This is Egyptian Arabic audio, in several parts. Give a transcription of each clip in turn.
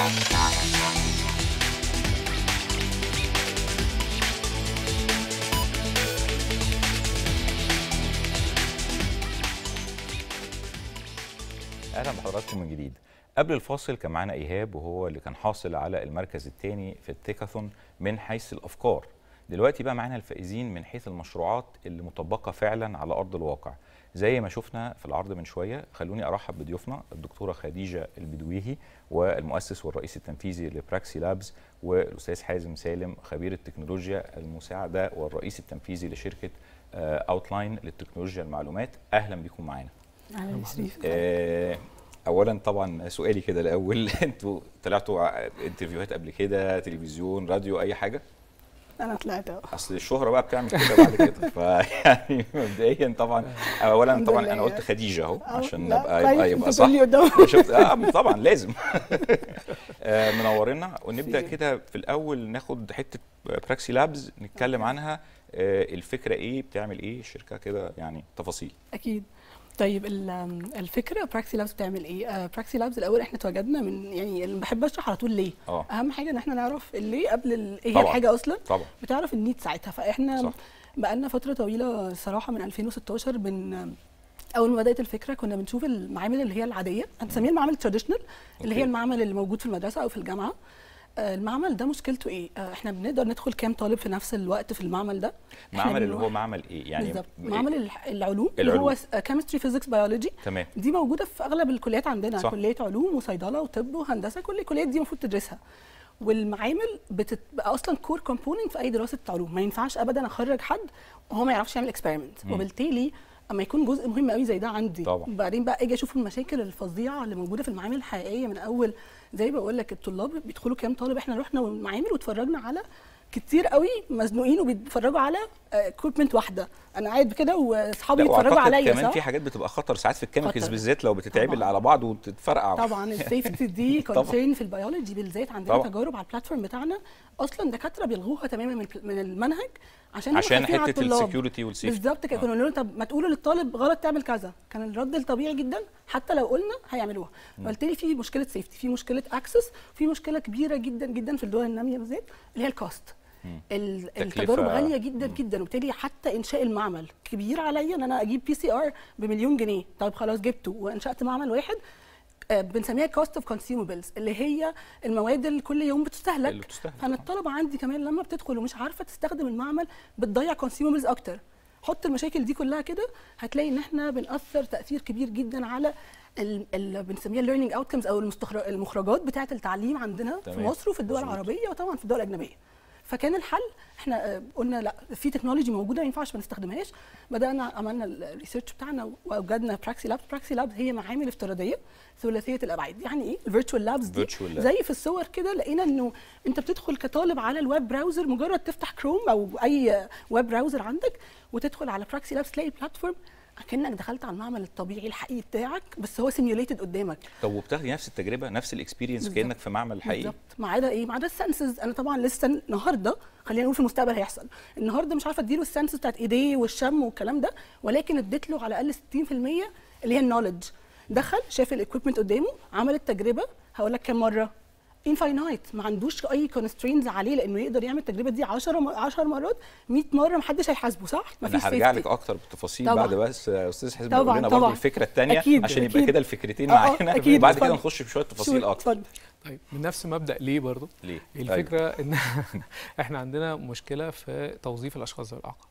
اهلا بحضراتكم من جديد قبل الفاصل كان معانا ايهاب وهو اللي كان حاصل على المركز الثاني في التيكاثون من حيث الافكار دلوقتي بقى معانا الفائزين من حيث المشروعات اللي مطبقه فعلا على ارض الواقع زي ما شفنا في العرض من شويه خلوني ارحب بضيوفنا الدكتوره خديجه البدويهي والمؤسس والرئيس التنفيذي لبراكسي لابز والاستاذ حازم سالم خبير التكنولوجيا المساعده والرئيس التنفيذي لشركه اوتلاين للتكنولوجيا المعلومات اهلا بكم معانا اهلا شريف آه، اولا طبعا سؤالي كده الاول انتوا طلعتوا ع- انترفيوهات قبل كده تلفزيون راديو اي حاجه انا طلعت أهو. اصل الشهره بقى بتعمل كده بعد كده فيعني مبدئيا طبعا اولا الحمد طبعا لله انا قلت يعني. خديجه اهو أهو. عشان لا، نبقى كويس، يبقى أنت يبقى تقول لي صح قدام. شفت اه طبعا لازم آه، منورنا ونبدا سيدي. كده في الاول ناخد حته براكسي لابز نتكلم عنها آه، الفكره ايه بتعمل ايه الشركه كده يعني تفاصيل اكيد طيب ال- الفكره براكسي لابس بتعمل ايه براكسي لابس الاول احنا اتواجدنا من يعني اللي بحب اشرح على طول ليه اه اهم حاجه ان احنا نعرف الليه قبل ال- ايه هي طبعاً. الحاجه اصلا طبعا بتعرف النيد ساعتها فاحنا صح. بقالنا فتره طويله صراحه من 2016 بن اول ما بدات الفكره كنا بنشوف المعامل اللي هي العاديه هنسميها المعامل التراديشنال اللي أوكي. هي المعمل اللي موجود في المدرسه او في الجامعه آه، المعمل ده مشكلته ايه آه، احنا بنقدر ندخل كام طالب في نفس الوقت في المعمل ده إحنا معمل اللي بنروح- هو معمل ايه يعني بالظبط إيه؟ معمل الح- العلوم اللي العلوم. هو كيمستري فيزيكس بيولوجي تمام دي موجوده في اغلب الكليات عندنا صح. صح. كليه علوم وصيدله وطب وهندسه كل الكليات دي المفروض تدرسها والمعامل بتبقى اصلا كور كومبوننت في اي دراسه علوم ما ينفعش ابدا اخرج حد وهو ما يعرفش يعمل اكسبيرمنت مم. وبالتالي اما يكون جزء مهم قوي زي ده عندي طبعا. وبعدين بقى اجي اشوف المشاكل الفظيعه اللي موجوده في المعامل الحقيقيه من اول زي ما بقول لك الطلاب بيدخلوا كام طالب احنا رحنا المعامل واتفرجنا على كتير قوي مزنوقين وبيتفرجوا على اكويبمنت واحده انا قاعد كده واصحابي لا، يتفرجوا وأعتقد عليا كمان صح في حاجات بتبقى خطر ساعات في الكيميكالز خطر. بالذات لو بتتعمل طبعاً. على بعض وتتفرقع طبعا السيفتي دي طبعاً. كونسيرن في البيولوجي بالذات عندنا طبعاً. تجارب على البلاتفورم بتاعنا اصلا دكاتره بيلغوها تماما من من المنهج عشان يبقوا عشان خايفين على حته الطلاب. السكيورتي والسيفتي بالظبط كده كنا نقول لهم طب ما تقولوا للطالب غلط تعمل كذا كان الرد الطبيعي جدا حتى لو قلنا هيعملوها فبالتالي في مشكله سيفتي في مشكله اكسس في مشكله كبيره جدا جدا في الدول الناميه بالذات اللي هي الكوست مم. ال- تكلفة. التجارب غاليه جدا جدا وبالتالي حتى انشاء المعمل كبير عليا ان انا اجيب بي سي ار بمليون جنيه طيب خلاص جبته وانشات معمل واحد آه، بنسميها كوست اوف كونسيومبلز اللي هي المواد اللي كل يوم اللي بتستهلك بتستهلك فانا الطلبه عندي كمان لما بتدخل ومش عارفه تستخدم المعمل بتضيع كونسيومبلز اكتر حط المشاكل دي كلها كده هتلاقي ان احنا بنأثر تأثير كبير جدا على ال- ال- بنسميها الليرنينج اوتكمز او المستخر- المخرجات بتاعه التعليم عندنا في تمام. مصر وفي الدول مظبوط. العربيه وطبعا في الدول الاجنبيه فكان الحل احنا آه، قلنا لا في تكنولوجي موجوده ما ينفعش ما نستخدمهاش بدانا عملنا الريسيرش بتاعنا واوجدنا براكسي لابس براكسي لابس هي معامل افتراضيه ثلاثيه الابعاد يعني ايه الفيرتشوال لابس دي Virtual lab. زي في الصور كده لقينا انه انت بتدخل كطالب على الويب براوزر مجرد تفتح كروم او اي ويب براوزر عندك وتدخل على براكسي لابس تلاقي بلاتفورم كانك دخلت على المعمل الطبيعي الحقيقي بتاعك بس هو سيميوليتد قدامك طب وبتاخدي نفس التجربه نفس الاكسبيرينس بالظبط. كانك في معمل حقيقي بالظبط ما عدا ايه ما عدا السنسز انا طبعا لسه النهارده خلينا نقول في المستقبل هيحصل النهارده مش عارفه اديله السنسز بتاعت ايديه والشم والكلام ده ولكن اديت له على الاقل 60% اللي هي النولج دخل شاف الاكويبمنت قدامه عمل التجربه هقول لك كام مره انفاينايت ما عندوش اي كونسترينز عليه لانه يقدر يعمل التجربه دي 10 10 مرات 100 مره ما حدش هيحاسبه صح ما انا فيش هرجع safety. لك اكتر بالتفاصيل طبعاً. بعد بس يا استاذ حزب طبعاً، يقول لنا برضه طبعاً. الفكره الثانيه أكيد، عشان يبقى أكيد. كده الفكرتين آه، آه، معانا أكيد، بعد كده اتفضل. نخش في شويه تفاصيل شو- اكتر اتفضل طيب من نفس مبدا ليه برضه ليه الفكره ان احنا عندنا مشكله في توظيف الاشخاص ذوي الاعاقه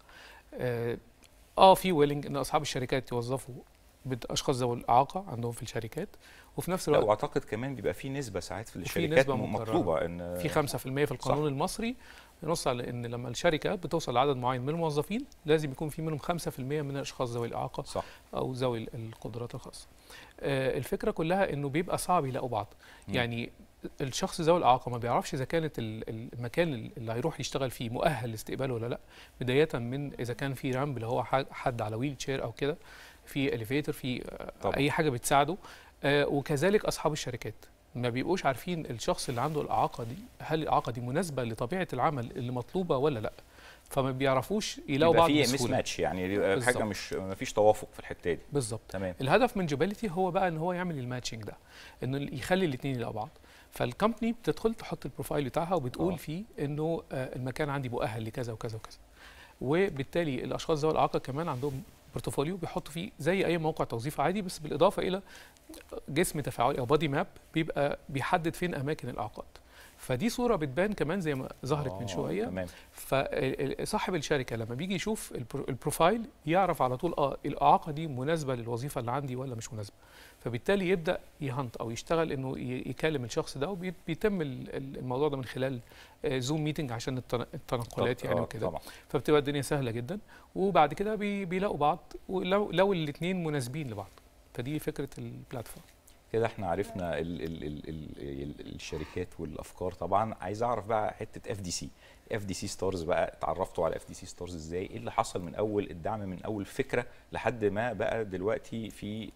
اه آه، في ويلنج ان اصحاب الشركات يوظفوا بت- اشخاص ذوي الاعاقه عندهم في الشركات وفي نفس لا الوقت واعتقد كمان بيبقى في نسبه ساعات في وفي الشركات نسبة م- مقررة. مطلوبه ان في 5% في القانون صح. المصري بينص على ان لما الشركه بتوصل لعدد معين من الموظفين لازم يكون في منهم 5% من الاشخاص ذوي الاعاقه صح او ذوي ال- القدرات الخاصه. آه، الفكره كلها انه بيبقى صعب يلاقوا بعض مم. يعني الشخص ذوي الاعاقه ما بيعرفش اذا كانت ال- المكان اللي هيروح يشتغل فيه مؤهل لاستقباله ولا لا بدايه من اذا كان في رامب اللي هو ح- حد على ويل تشير او كده في اليفيتر في آه، طبعا. اي حاجه بتساعده آه، وكذلك اصحاب الشركات ما بيبقوش عارفين الشخص اللي عنده الاعاقه دي هل الاعاقه دي مناسبه لطبيعه العمل اللي مطلوبه ولا لا فما بيعرفوش يلاقوا يبقى بعض في مس بسهوله ماتش يعني يبقى حاجه بالظبط. مش ما فيش توافق في الحته دي بالظبط تمام الهدف من جوبيليتي هو بقى ان هو يعمل الماتشنج ده انه يخلي الاثنين يلاقوا بعض فالكومباني بتدخل تحط البروفايل بتاعها وبتقول آه. فيه انه آه، المكان عندي مؤهل لكذا وكذا وكذا وبالتالي الاشخاص ذوي الاعاقه كمان عندهم بورتفوليو بيحطوا فيه زي اي موقع توظيف عادي بس بالاضافه الى جسم تفاعلي او بادي ماب بيبقى بيحدد فين اماكن الاعاقات فدي صوره بتبان كمان زي ما ظهرت آه، من شويه تمام فصاحب الشركه لما بيجي يشوف البرو- البروفايل يعرف على طول اه الاعاقه دي مناسبه للوظيفه اللي عندي ولا مش مناسبه فبالتالي يبدا يهنت او يشتغل انه ي- يكلم الشخص ده وبيتم الموضوع ده من خلال زوم ميتنج عشان التن- التنقلات يعني آه، وكده طبعا فبتبقى الدنيا سهله جدا وبعد كده بي- بيلاقوا بعض ولو لو الاثنين مناسبين لبعض فدي فكره البلاتفورم كده احنا عرفنا ال ال ال ال ال الشركات والافكار طبعا عايز اعرف بقى حته اف دي سي اف دي سي ستارز بقى اتعرفتوا على اف دي سي ستارز ازاي ايه اللي حصل من اول الدعم من اول فكره لحد ما بقى دلوقتي في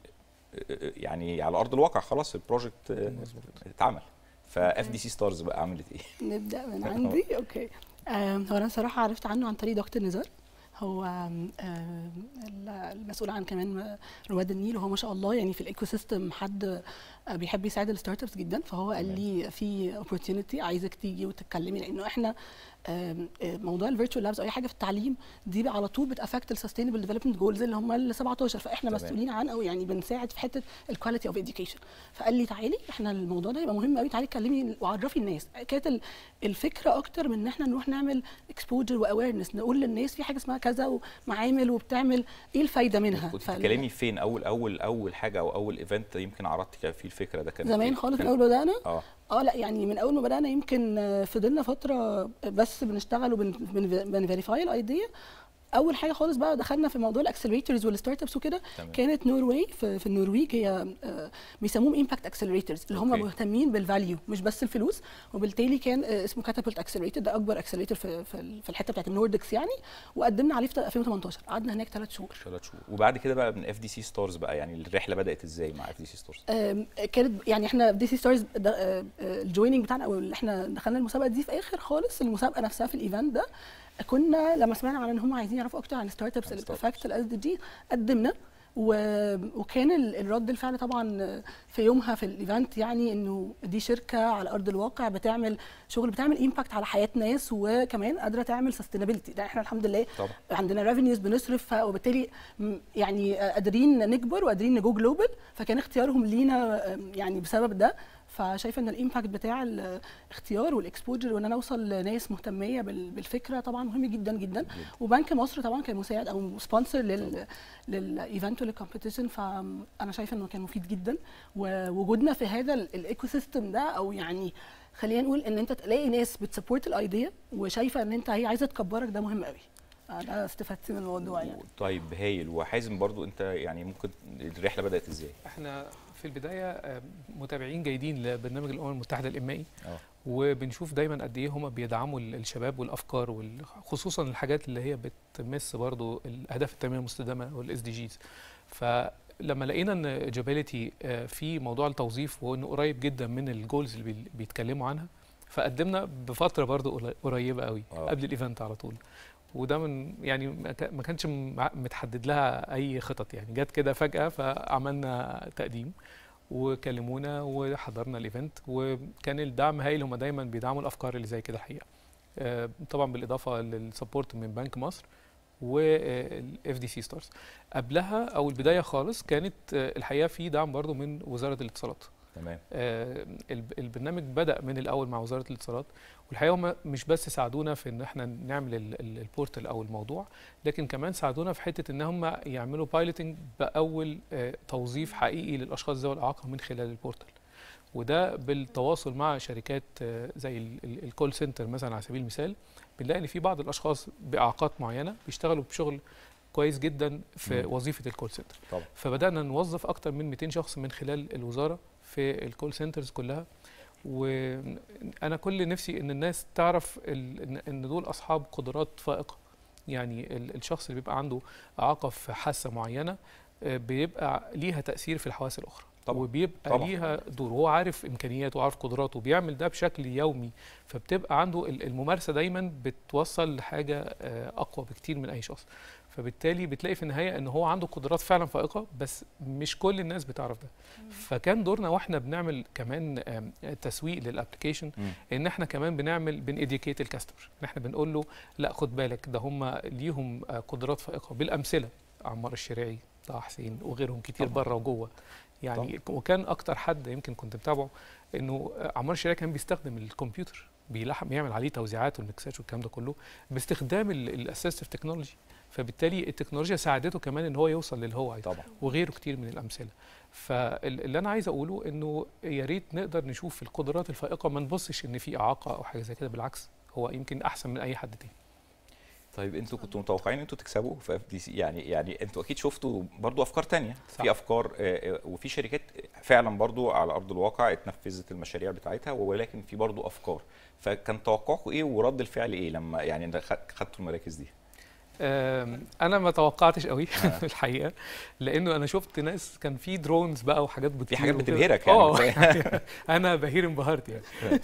يعني على ارض الواقع خلاص البروجكت مظبوط. اتعمل فاف دي سي ستارز بقى عملت ايه نبدا من عندي اوكي آم، هو انا صراحه عرفت عنه عن طريق دكتور نزار هو آم، آم، المسؤول عن كمان رواد النيل وهو ما شاء الله يعني في الايكو سيستم حد آه، بيحب يساعد الستارت ابس جدا فهو قال لي في اوبورتيونيتي عايزك تيجي وتتكلمي لانه احنا آم، آه، موضوع الفيرتشوال لابس او اي حاجه في التعليم دي على طول بتافكت السستينبل ديفلوبمنت جولز اللي هم ال 17 فاحنا تمام. مسؤولين عن او يعني بنساعد في حته الكواليتي اوف اديوكيشن فقال لي تعالي احنا الموضوع ده يبقى مهم قوي تعالي اتكلمي وعرفي الناس كانت ال- الفكره اكتر من ان احنا نروح نعمل اكسبوجر واويرنس نقول للناس في حاجه اسمها كذا ومعامل وبتعمل ايه الفايده منها كنت فال- بتتكلمي فين اول اول اول حاجه او اول ايفنت يمكن عرضت فيه الفكره ده كان زمان إيه؟ خالص من كان- اول ما بدانا اه اه لا يعني من اول ما بدانا يمكن آه، فضلنا فتره بس بنشتغل وبنفيريفاي الايديا اول حاجه خالص بقى دخلنا في موضوع الاكسلريتورز والستارت ابس وكده تمام. كانت نوروي في, في النرويج هي آه، بيسموهم امباكت اكسلريتورز اللي هم أوكي. مهتمين بالفاليو مش بس الفلوس وبالتالي كان آه، اسمه كاتابولت اكسلريتور ده اكبر اكسلريتور في في ال- في الحته بتاعت النوردكس يعني وقدمنا عليه في 2018 قعدنا هناك ثلاث شهور ثلاث شهور وبعد كده بقى من اف دي سي ستارز بقى يعني الرحله بدات ازاي مع اف دي سي ستارز آم، كانت يعني احنا دي سي ستارز الجويننج بتاعنا او اللي احنا دخلنا المسابقه دي في اخر خالص المسابقه نفسها في الايفنت ده كنا لما سمعنا عن ان هم عايزين يعرفوا اكتر عن الستارت ابس عن اللي startups. بتافكت الاس دي جي قدمنا و... وكان ال- الرد الفعل طبعا في يومها في الايفنت يعني انه دي شركه على ارض الواقع بتعمل شغل بتعمل امباكت على حياه ناس وكمان قادره تعمل سستينابيلتي ده احنا الحمد لله طبعا عندنا ريفينيوز بنصرف ف- وبالتالي م- يعني قادرين نكبر وقادرين نجو جلوبال فكان اختيارهم لينا آم، يعني بسبب ده فشايفه ان الامباكت بتاع الاختيار والاكسبوجر وان انا اوصل لناس مهتميه بال- بالفكره طبعا مهم جدا جدا وبنك مصر طبعا كان مساعد او سبونسر لل للايفنت وللكومبيتيشن فانا شايفه انه كان مفيد جدا ووجودنا في هذا الايكو سيستم ده او يعني خلينا نقول ان انت تلاقي ناس بتسبورت الايديا وشايفه ان انت هي عايزه تكبرك ده مهم قوي انا استفدت من الموضوع يعني طيب هايل وحازم برضو انت يعني ممكن الرحله بدات ازاي احنا في البدايه آه، متابعين جيدين لبرنامج الامم المتحده الانمائي اه وبنشوف دايما قد ايه هم بيدعموا ال- الشباب والافكار وال- خصوصا الحاجات اللي هي بتمس برضو الاهداف التنميه المستدامه والاس دي جيز فلما لقينا ان جابيليتي في موضوع التوظيف وانه قريب جدا من الجولز اللي بي- بيتكلموا عنها فقدمنا بفتره برضو قل- قريبه قوي آه. قبل الايفنت على طول وده من يعني ما كا- ما كانش مع- متحدد لها اي خطط يعني جت كده فجاه فعملنا تقديم وكلمونا وحضرنا الايفنت وكان الدعم هايل هم دايما بيدعموا الافكار اللي زي كده الحقيقه آه، طبعا بالاضافه للسبورت من بنك مصر والاف دي سي ستارز قبلها او البدايه خالص كانت آه، الحقيقه في دعم برضو من وزاره الاتصالات تمام آه، الب- البرنامج بدا من الاول مع وزاره الاتصالات والحقيقه هم مش بس ساعدونا في ان احنا نعمل ال- ال- البورتال او الموضوع لكن كمان ساعدونا في حته ان هم يعملوا بايلوتنج باول آه، توظيف حقيقي للاشخاص ذوي الاعاقه من خلال البورتال وده بالتواصل مع شركات آه، زي ال- ال- الكول سنتر مثلا على سبيل المثال بنلاقي ان في بعض الاشخاص باعاقات معينه بيشتغلوا بشغل كويس جدا في مم. وظيفه الكول سنتر طبعا فبدانا نوظف اكتر من 200 شخص من خلال الوزاره في الكول سنترز كلها وانا كل نفسي ان الناس تعرف ال- ان إن دول اصحاب قدرات فائقه يعني ال- الشخص اللي بيبقى عنده اعاقه في حاسه معينه آه، بيبقى ليها تاثير في الحواس الاخرى طبعا. وبيبقى طبعا. ليها دور هو عارف امكانياته وعارف قدراته وبيعمل ده بشكل يومي فبتبقى عنده ال- الممارسه دايما بتوصل لحاجه آه، اقوى بكتير من اي شخص فبالتالي بتلاقي في النهايه ان هو عنده قدرات فعلا فائقه بس مش كل الناس بتعرف ده فكان دورنا واحنا بنعمل كمان آم، تسويق للابلكيشن مم. ان احنا كمان بنعمل بنيديكيت الكاستمر ان احنا بنقول له لا خد بالك ده هم ليهم آه، قدرات فائقه بالامثله عمار الشريعي طه حسين وغيرهم كتير طبعاً. بره وجوه يعني وكان اكتر حد يمكن كنت متابعه انه آه، عمار الشريعي كان بيستخدم الكمبيوتر بيلحم بيعمل عليه توزيعات والمكسات والكلام ده كله باستخدام الاسيستيف تكنولوجي فبالتالي التكنولوجيا ساعدته كمان ان هو يوصل للي هو عايزه طبعا وغيره كتير من الامثله فاللي انا عايز اقوله انه يا ريت نقدر نشوف القدرات الفائقه ما نبصش ان في اعاقه او حاجه زي كده بالعكس هو يمكن احسن من اي حد تاني طيب انتوا كنتوا متوقعين انتوا تكسبوا في اف دي سي يعني يعني انتوا اكيد شفتوا برضو افكار تانية صح. في افكار آه، آه، وفي شركات فعلا برضو على ارض الواقع اتنفذت المشاريع بتاعتها ولكن في برضو افكار فكان توقعكم ايه ورد الفعل ايه لما يعني ده خد- خدتوا المراكز دي أم، انا ما توقعتش قوي آه. الحقيقه لانه انا شفت ناس كان في درونز بقى وحاجات بتطير في حاجات وكده. بتبهرك يعني اه انا بهير انبهرت يعني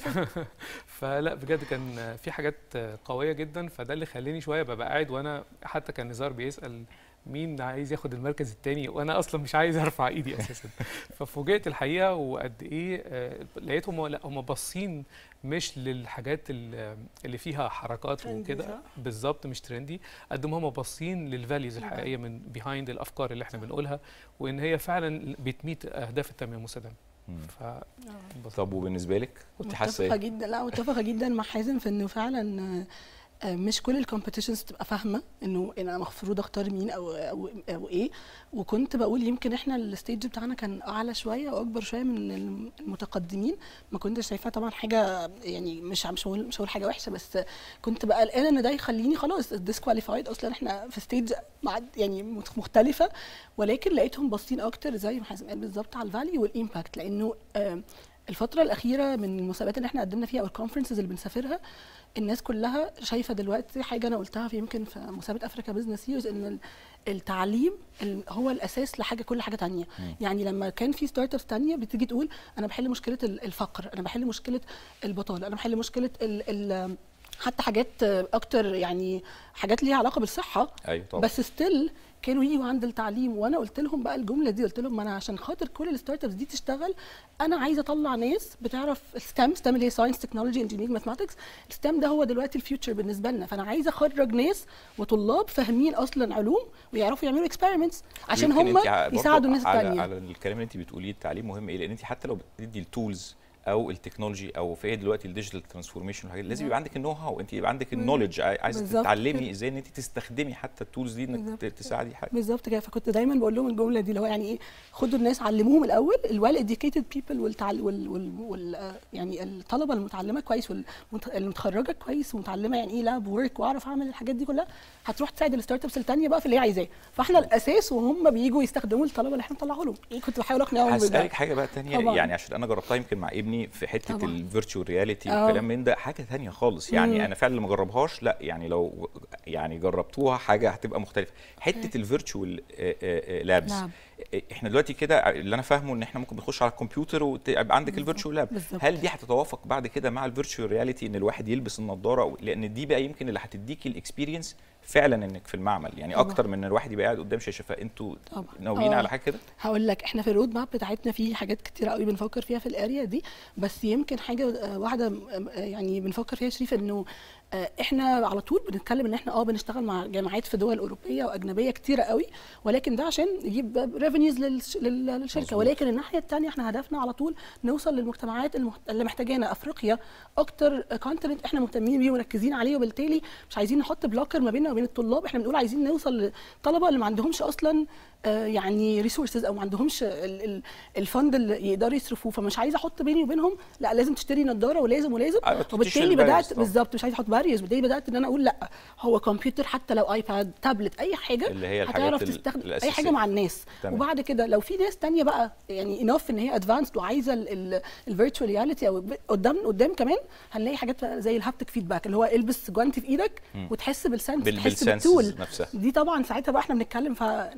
فلا بجد كان في حاجات قويه جدا فده اللي خلاني شويه ببقى قاعد وانا حتى كان نزار بيسال مين عايز ياخد المركز الثاني وانا اصلا مش عايز ارفع ايدي اساسا ففوجئت الحقيقه وقد ايه آه، لقيتهم لا هم باصين مش للحاجات ال- اللي فيها حركات ترندي، وكده صح؟ بالظبط مش ترندي قد ما هم باصين للفاليوز الحقيقيه من بيهايند الافكار اللي احنا بنقولها وان هي فعلا بتميت اهداف التنميه المستدامه مم. ف انبسطت. طب وبالنسبه لك كنت حاسه متفقه ايه؟ جدا لا متفقه جدا مع حازم في انه فعلا آه، آه، مش كل الكومبيتيشنز تبقى فاهمه انه إن انا المفروض اختار مين او او او ايه وكنت بقول يمكن احنا الستيج بتاعنا كان اعلى شويه واكبر شويه من المتقدمين ما كنتش شايفاها طبعا حاجه يعني مش مش هقول مش هقول حاجه وحشه بس كنت بقى قلقانه ان ده يخليني خلاص ديسكواليفايد اصلا احنا في ستيج يعني مختلفه ولكن لقيتهم باصين اكتر زي ما حازم قال بالظبط على الفاليو والامباكت لانه آه، الفترة الأخيرة من المسابقات اللي احنا قدمنا فيها أو الكونفرنسز اللي بنسافرها الناس كلها شايفة دلوقتي حاجة أنا قلتها في يمكن في مسابقة أفريكا بزنس سيريز إن ال- التعليم ال- هو الأساس لحاجة كل حاجة تانية مم. يعني لما كان في ستارت ابس تانية بتيجي تقول أنا بحل مشكلة ال- الفقر أنا بحل مشكلة البطالة أنا بحل مشكلة ال ال حتى حاجات أكتر يعني حاجات ليها علاقة بالصحة ايوه طبعا بس ستيل كانوا يجوا عند التعليم وانا قلت لهم بقى الجمله دي قلت لهم ما انا عشان خاطر كل الستارت ابس دي تشتغل انا عايزه اطلع ناس بتعرف ستام ستام اللي هي ساينس تكنولوجي انجينيرنج ماثماتكس الستام ده هو دلوقتي الفيوتشر بالنسبه لنا فانا عايزه اخرج ناس وطلاب فاهمين اصلا علوم ويعرفوا يعملوا اكسبيرمنتس عشان ويمكن هم انت ع- برضو يساعدوا الناس على الثانيه على الكلام اللي انت بتقوليه التعليم مهم ايه لان انت حتى لو بتدي التولز او التكنولوجي او في دلوقتي الديجيتال ترانسفورميشن والحاجات دي، لازم يبقى عندك النو هاو انت يبقى عندك النولج عايزه بالظبط تتعلمي كده. ازاي ان انت تستخدمي حتى التولز دي انك بالظبط ت- تساعدي حاجه بالظبط كده فكنت دايما بقول لهم الجمله دي اللي هو يعني ايه خدوا الناس علموهم الاول الويل اديوكيتد بيبل والتعل وال, وال, وال آه، يعني الطلبه المتعلمه كويس والمتخرجه كويس ومتعلمه يعني ايه لاب وورك واعرف اعمل الحاجات دي كلها هتروح تساعد الستارت ابس الثانيه بقى في اللي هي عايزاه فاحنا الاساس وهم بييجوا يستخدموا الطلبه اللي احنا بنطلعه لهم كنت بحاول اقنعهم بده هسألك حاجة بقى تانية طبعاً. يعني عشان أنا جربتها يمكن مع ابني في حتة طبعاً. الفيرتشوال رياليتي آه. والكلام من ده حاجة تانية خالص يعني مم. أنا فعلا ما جربهاش لا يعني لو يعني جربتوها حاجة هتبقى مختلفة حتة الفيرتشوال لابس نعم. احنا دلوقتي كده اللي انا فاهمه ان احنا ممكن نخش على الكمبيوتر ويبقى عندك الفيرتشوال لاب بالظبط. هل دي هتتوافق بعد كده مع الفيرتشوال رياليتي ان الواحد يلبس النضاره لان دي بقى يمكن اللي هتديكي الاكسبيرينس فعلا انك في المعمل يعني طبعا. اكتر من ان الواحد يبقى قاعد قدام شاشه فانتوا طبعا. ناويين آه. على حاجه كده هقول لك احنا في الرود ماب بتاعتنا في حاجات كتير قوي بنفكر فيها في الاريا دي بس يمكن حاجه آه، واحده آه، يعني بنفكر فيها شريف انه آه، احنا على طول بنتكلم ان احنا اه بنشتغل مع جامعات في دول اوروبيه واجنبيه كتيره قوي ولكن ده عشان يجيب ريفينيوز للشركه مظبوط. ولكن الناحيه الثانيه احنا هدفنا على طول نوصل للمجتمعات المح- اللي محتاجانا افريقيا اكتر كونتيننت احنا مهتمين بيه ومركزين عليه وبالتالي مش عايزين نحط بلوكر ما بيننا وبين الطلاب احنا بنقول عايزين نوصل للطلبه اللي ما عندهمش اصلا آه، يعني ريسورسز او ما عندهمش ال- ال- الفند اللي يقدروا يصرفوه فمش عايزه احط بيني وبينهم لا لازم تشتري نضاره ولازم ولازم أيوة، تحطيش وبالتالي الباريرز بدات طبعاً. بالظبط مش عايزه احط باريرز بالتالي بدات ان انا اقول لا هو كمبيوتر حتى لو ايباد تابلت اي حاجه اللي هي الحاجات هتعرف ال- تستخدم اي الأساسية. حاجه مع الناس تمام. وبعد كده لو في ناس تانية بقى يعني انف ان هي ادفانسد وعايزه الفيرتشوال رياليتي او قدام قدام كمان هنلاقي حاجات زي الهابتك فيدباك اللي هو البس جوانتي في ايدك مم. وتحس بالسنس بال- تحس بالسنسز بالتول نفسها دي طبعا ساعتها بقى احنا بنتكلم فنحاول نخلي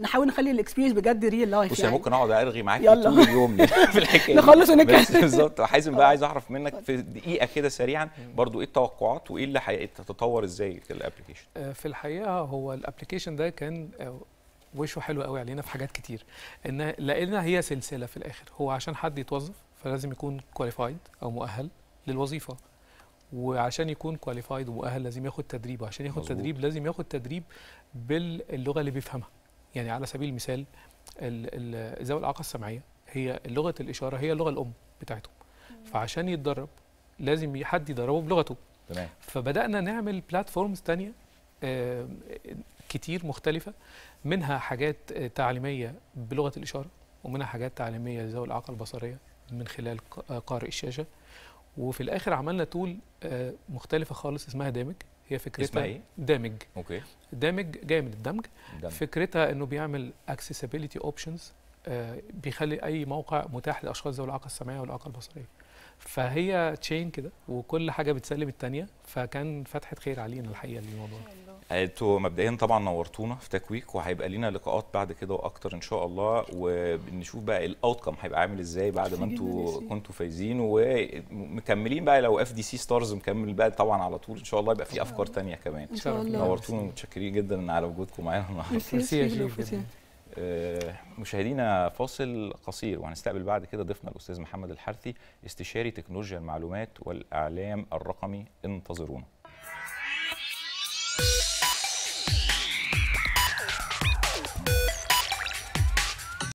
نخلي الاكسبيرينس بجد ريل لايف بص يعني ممكن اقعد ارغي معاك يلا. طول اليوم في الحكايه دي. نخلص ونكمل. بس بالظبط حازم بقى عايز اعرف منك في دقيقه كده سريعا برضو ايه التوقعات وايه اللي هيتطور ازاي في الابلكيشن آه، في الحقيقه هو الابلكيشن ده كان آه، وشه حلو قوي علينا في حاجات كتير ان لقينا هي سلسله في الاخر هو عشان حد يتوظف فلازم يكون كواليفايد او مؤهل للوظيفه وعشان يكون كواليفايد ومؤهل لازم ياخد تدريب وعشان ياخد مظبوط. تدريب لازم ياخد تدريب باللغه اللي بيفهمها يعني على سبيل المثال ال- ال- ذوي الاعاقه السمعيه هي لغه الاشاره هي اللغه الام بتاعتهم فعشان يتدرب لازم ي- حد يدربه بلغته تمام فبدانا نعمل بلاتفورمز تانية آه، كتير مختلفة منها حاجات آه، تعليمية بلغة الإشارة ومنها حاجات تعليمية ذوي الإعاقة البصرية من خلال ق- آه، قارئ الشاشة وفي الآخر عملنا تول آه، مختلفة خالص اسمها دامج هي فكرتها اسمها ايه دامج اوكي دامج جاي من الدمج دم. فكرتها انه بيعمل accessibility options آه، بيخلي اي موقع متاح لاشخاص ذوي الاعاقه السمعيه والاعاقه البصريه فهي تشين كده وكل حاجه بتسلم الثانيه فكان فتحه خير علينا الحقيقه الموضوع انتوا مبدئيا طبعا نورتونا في تكويك وهيبقى لينا لقاءات بعد كده واكتر ان شاء الله وبنشوف بقى الاوتكم هيبقى عامل ازاي بعد ما ميرسي جداً، انتوا ميرسي. كنتوا فايزين ومكملين بقى لو اف دي سي ستارز مكمل بقى طبعا على طول ان شاء الله يبقى في افكار تانية كمان ان شاء شرف الله نورتونا ومتشكرين جدا على وجودكم معانا النهارده ميرسي ميرسي يا ميرسي شريف بالوفاة. جدا. آه، مشاهدينا فاصل قصير وهنستقبل بعد كده ضيفنا الاستاذ محمد الحرثي استشاري تكنولوجيا المعلومات والاعلام الرقمي انتظرونا